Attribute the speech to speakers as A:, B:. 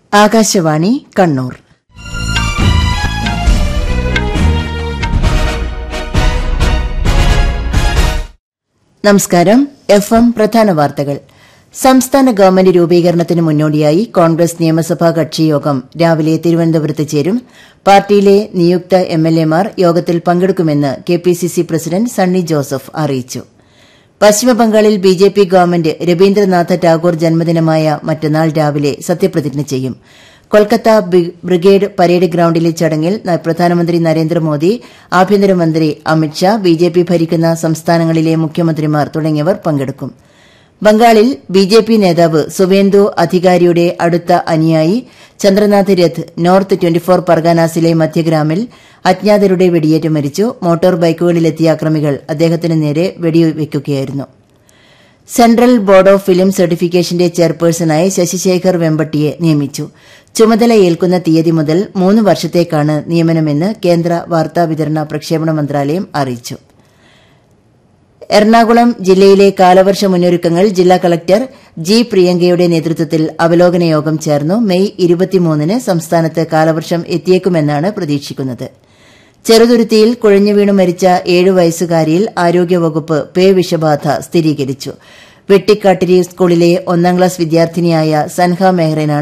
A: ആകാശവാണി കണ്ണൂർ നമസ്കാരം F M പ്രധാന വാർത്തകൾ സംസ്ഥാന ഗവൺമെന്റ് രൂപീകരണത്തിന് മുന്നോടിയായി കോൺഗ്രസ് നിയമസഭാ കക്ഷിയോഗം രാവിലെ തിരുവനന്തപുരത്ത് ചേരും പാർട്ടിയിലെ നിയുക്ത എംഎൽഎമാർ യോഗത്തിൽ പങ്കെടുക്കുമെന്ന് കെപിസിസി പ്രസിഡന്റ് സണ്ണി ജോസഫ് അറിയിച്ചു പശ്ചിമബംഗാളിൽ ബിജെപി ഗവൺമെന്റ് രവീന്ദ്രനാഥ ടാഗോർ ജന്മദിനമായ മറ്റന്നാൾ രാവിലെ സത്യപ്രതിജ്ഞ ചെയ്യും കൊൽക്കത്ത ബ്രിഗേഡ് പരേഡ് ഗ്രൌണ്ടിലെ ചടങ്ങിൽ പ്രധാനമന്ത്രി നരേന്ദ്രമോദി ആഭ്യന്തരമന്ത്രി അമിത്ഷാ ബിജെപി ഭരിക്കുന്ന സംസ്ഥാനങ്ങളിലെ മുഖ്യമന്ത്രിമാർ തുടങ്ങിയവർ പങ്കെടുക്കും ബംഗാളിൽ ബിജെപി നേതാവ് സുവേന്ദു അധികാരിയുടെ അടുത്ത അനുയായി ചന്ദ്രനാഥ് രഥ് നോർത്ത് ട്വന്റിഫോർ പർഗാനാസിലെ മധ്യഗ്രാമിൽ അജ്ഞാതരുടെ വെടിയേറ്റ് മരിച്ചു മോട്ടോർ ബൈക്കുകളിലെത്തിയ അക്രമികൾ അദ്ദേഹത്തിന് നേരെ വെടിവയ്ക്കുകയായിരുന്നു സെൻട്രൽ ബോർഡ് ഓഫ് ഫിലിം സർട്ടിഫിക്കേഷന്റെ ചെയർപേഴ്സണായി ശശിശേഖർ വെമ്പട്ടിയെ നിയമിച്ചു ചുമതല ഏൽക്കുന്ന തീയതി മുതൽ മൂന്ന് വർഷത്തേക്കാണ് നിയമനമെന്ന് കേന്ദ്ര വാർത്താവിതരണ പ്രക്ഷേപണ മന്ത്രാലയം അറിയിച്ചു എറണാകുളം ജില്ലയിലെ കാലവർഷ മുന്നൊരുക്കങ്ങൾ ജില്ലാ കളക്ടർ ജി പ്രിയങ്കയുടെ നേതൃത്വത്തിൽ അവലോകന യോഗം ചേർന്നു മെയ് ഇരുപത്തിമൂന്നിന് സംസ്ഥാനത്ത് കാലവർഷം എത്തിയേക്കുമെന്നാണ് പ്രതീക്ഷിക്കുന്നത് ചെറുതുരുത്തിയിൽ കുഴഞ്ഞു വീണു മരിച്ച ഏഴു വയസ്സുകാരിയിൽ ആരോഗ്യവകുപ്പ് പേ വിഷബാധ സ്ഥിരീകരിച്ചു വെട്ടിക്കാട്ടിരി സ്കൂളിലെ ഒന്നാം ക്ലാസ് വിദ്യാർത്ഥിനിയായ സൻഹ മെഹ്റനാണ്